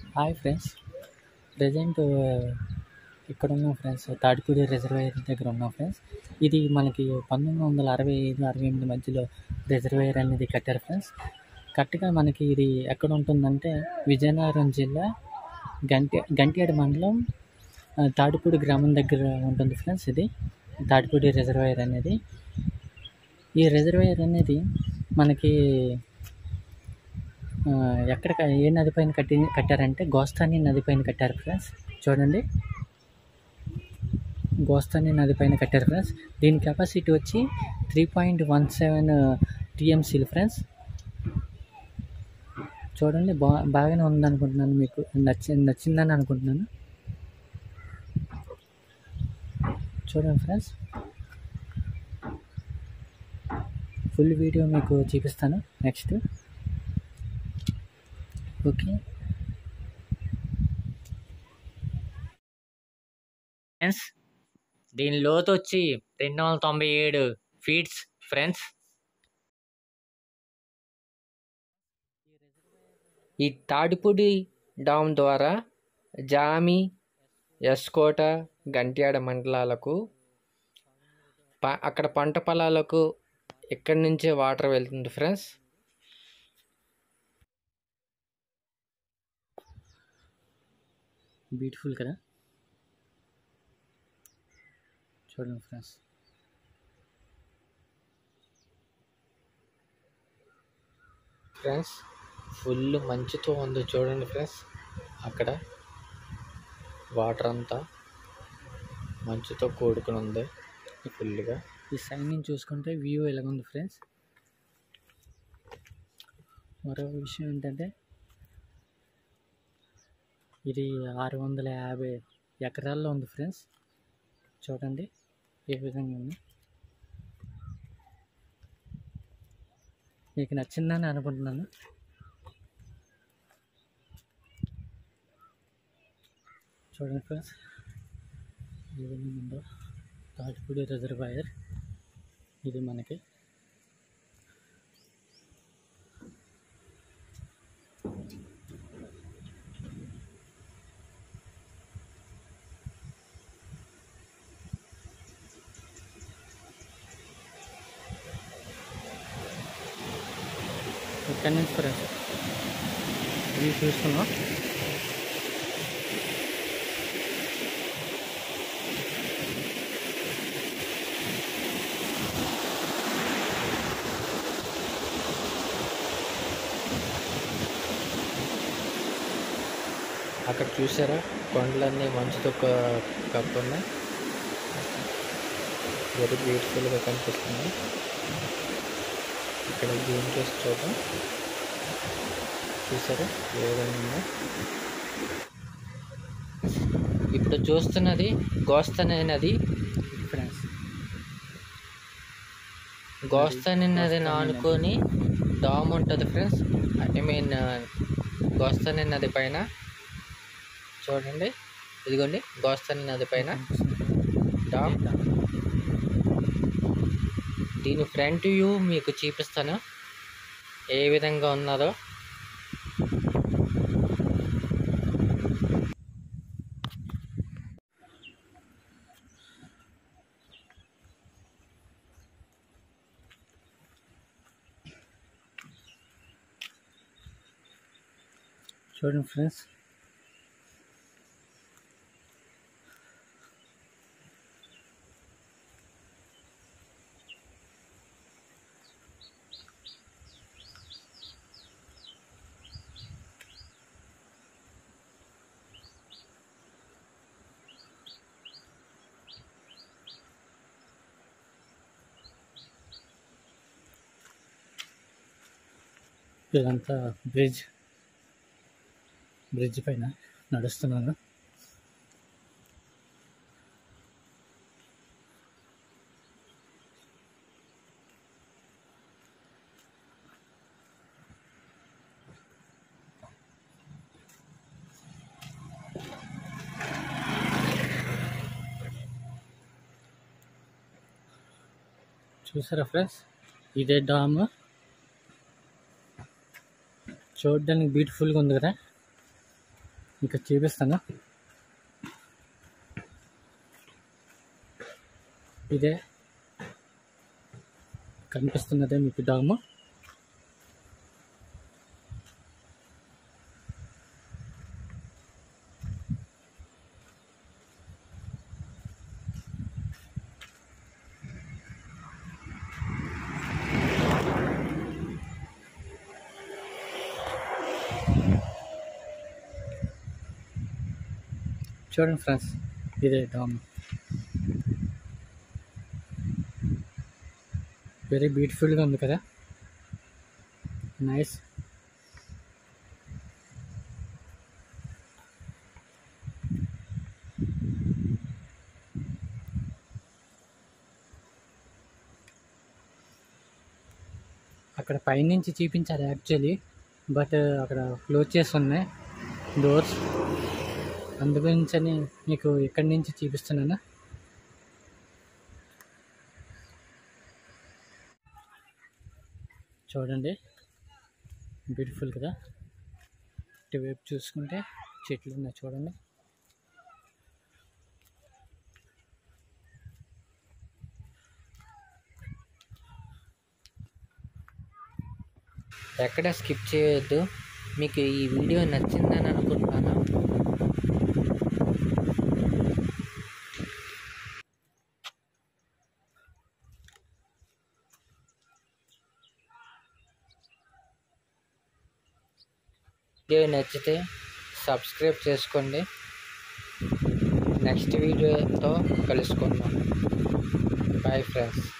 hi friends present ఇక్కడ ఉన్నాం friends Tatipudi reservoir దగ్గర ఉన్నాం ఫ్రెండ్స్ ఇది మనకి పంతొమ్మిది వందల అరవై ఐదు అరవై ఎనిమిది మధ్యలో రిజర్వాయర్ అనేది కట్టారు ఫ్రెండ్స్ కరెక్ట్గా మనకి ఇది ఎక్కడ ఉంటుందంటే విజయనగరం జిల్లా గంటి గంట్యాడ మండలం ఆ, తాటిపూడి గ్రామం దగ్గర ఉంటుంది ఫ్రెండ్స్ ఇది తాటిపూడి రిజర్వాయర్ అనేది ఈ రిజర్వాయర్ అనేది మనకి ఆ, ఎక్కడ క- ఏ నది పైన కట్టి కట్టారంటే గోస్తాని నది పైన కట్టారు ఫ్రెండ్స్ చూడండి గోస్తాని నది పైన కట్టారు ఫ్రెండ్స్ దీని కెపాసిటీ వచ్చి త్రీ పాయింట్ వన్ సెవెన్ టీఎంసీలు ఫ్రెండ్స్ చూడండి బా బాగానే ఉందనుకుంటున్నాను మీకు నచ్చి నచ్చిందని అనుకుంటున్నాను చూడండి ఫ్రెండ్స్ ఫుల్ వీడియో మీకు చూపిస్తాను నెక్స్ట్ ఓకే ఫ్రెండ్స్ దీని లోతు వచ్చి రెండు వందల తొంభై ఏడు ఫీట్స్ ఫ్రెండ్స్ ఈ తాడిపూడి డామ్ ద్వారా జామి ఎస్కోట గంట్యాడ మండలాలకు ప అక్కడ పంట పొలాలకు ఇక్కడి నుంచే వాటర్ వెళ్తుంది ఫ్రెండ్స్ బ్యూటిఫుల్ కదా చూడండి ఫ్రెండ్స్ ఫ్రెండ్స్ ఫుల్ మంచుతో ఉంది చూడండి ఫ్రెండ్స్ అక్కడ వాటర్ అంతా మంచుతో కూడుకుని ఉంది ఫుల్గా ఈ సైడ్ నుంచి చూసుకుంటే వ్యూ ఎలాగుంది ఫ్రెండ్స్ మరో విషయం ఏంటంటే ఇది ఆరు వందల యాభై ఎకరాల్లో ఉంది ఫ్రెండ్స్ చూడండి ఏ విధంగా ఉంది మీకు నచ్చిందని అనుకుంటున్నాను చూడండి ఫ్రెండ్స్ ఏ విధంగా ఉందో తాటిపూడి రిజర్వాయర్ ఇది మనకి ఇక్కడ నుంచి ఫ్రెండ్స్ ఇది చూస్తున్నాం అక్కడ చూసారా కొండలన్నీ మంచుతో క- కప్పున్నాయి వెరీ బ్యూటిఫుల్గా కనిపిస్తుంది ఇక్కడ జూమ్ చేసి చూద్దాం చూసారా ఏ విధంగా ఉందో ఇప్పుడు చూస్తున్నది గోస్తనే నది ఫ్రెండ్స్ గోస్తని నదిని ఆనుకొని డామ్ ఉంటుంది ఫ్రెండ్స్ ఐ మీన్ గోస్తని నది పైన చూడండి ఇదిగోండి గోస్తని నది పైన డామ్ దీని ఫ్రంట్ వ్యూ మీకు చూపిస్తాను ఏ విధంగా ఉన్నదో చూడండి ఫ్రెండ్స్ ఇదంతా బ్రిడ్జ్ బ్రిడ్జ్ పైన నడుస్తున్నాను చూసారా ఫ్రెండ్స్ ఇదే డామ్ చూడడానికి బ్యూటిఫుల్గా ఉంది కదా మీకు చూపిస్తాను ఇదే కనిపిస్తున్నదే మీకు డాము చూడండి ఫ్రెండ్స్ ఇదే డామ్ వెరీ బ్యూటిఫుల్గా ఉంది కదా నైస్ అక్కడ పైనుంచి చూపించారు యాక్చువల్లీ బట్ అక్కడ క్లోజ్ చేసి ఉన్నాయి డోర్స్ అందుగురించని మీకు ఇక్కడి నుంచి చూపిస్తున్నాను చూడండి బ్యూటిఫుల్ కదా ఇటువైపు చూసుకుంటే చెట్లు ఉన్నాయి చూడండి ఎక్కడ స్కిప్ చేయొద్దు మీకు ఈ వీడియో నచ్చిందని అనుకుంటున్నాను వీడియో నచ్చితే సబ్స్క్రైబ్ చేసుకోండి నెక్స్ట్ వీడియోతో కలుసుకుందాం బాయ్ ఫ్రెండ్స్